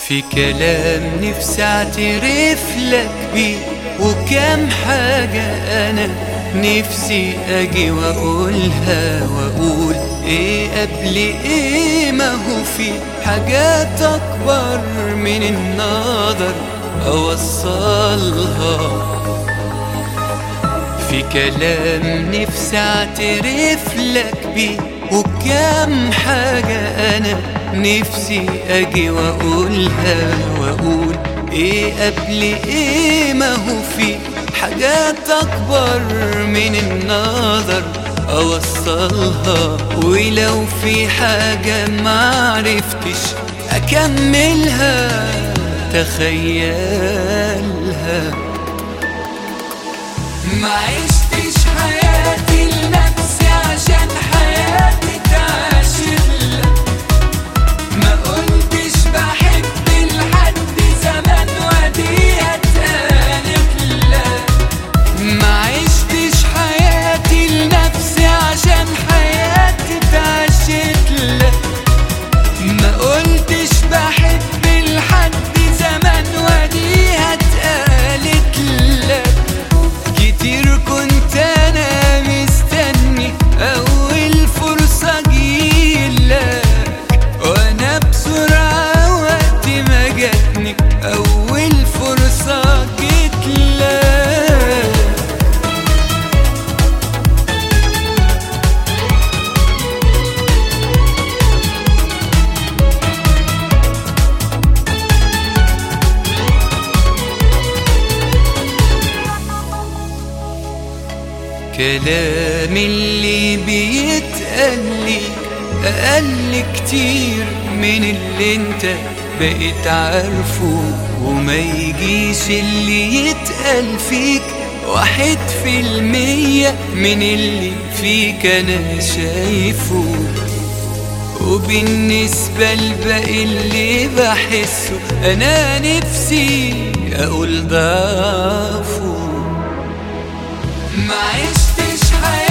في كلام نفسي اعترف لك بيه وكام حاجة انا نفسي اجي واقولها واقول ايه قبل ايه ما هو في حاجات اكبر من النظر اوصلها في كلام نفسي اعترف لك بيه وكام حاجة انا نفسي اجي واقولها واقول ايه قبل ايه ما هو في حاجات اكبر من النظر اوصلها ولو في حاجة معرفتش اكملها تخيلها ما عشتش حياتي لنفسي عشان حياتي تعاشرلك ما قلتش بحب لحد زمان وديها اتقالت لك ما عشتش حياتي لنفسي عشان حياتي تعاشرلك ما قلتش بحب لحد زمان وديها اتقالت لك كتير كنت انا مستني اول فرصة جيلك وانا بسرعة وقت ما جاتني اول فرصة جيت لك كلام اللي بيتقال ليك أقل كتير من اللي انت بقيت عارفه وما يجيش اللي يتقال فيك واحد في المية من اللي فيك أنا شايفه وبالنسبة لباقي اللي بحسه أنا نفسي أقول ضعفه ما عشتش حياتي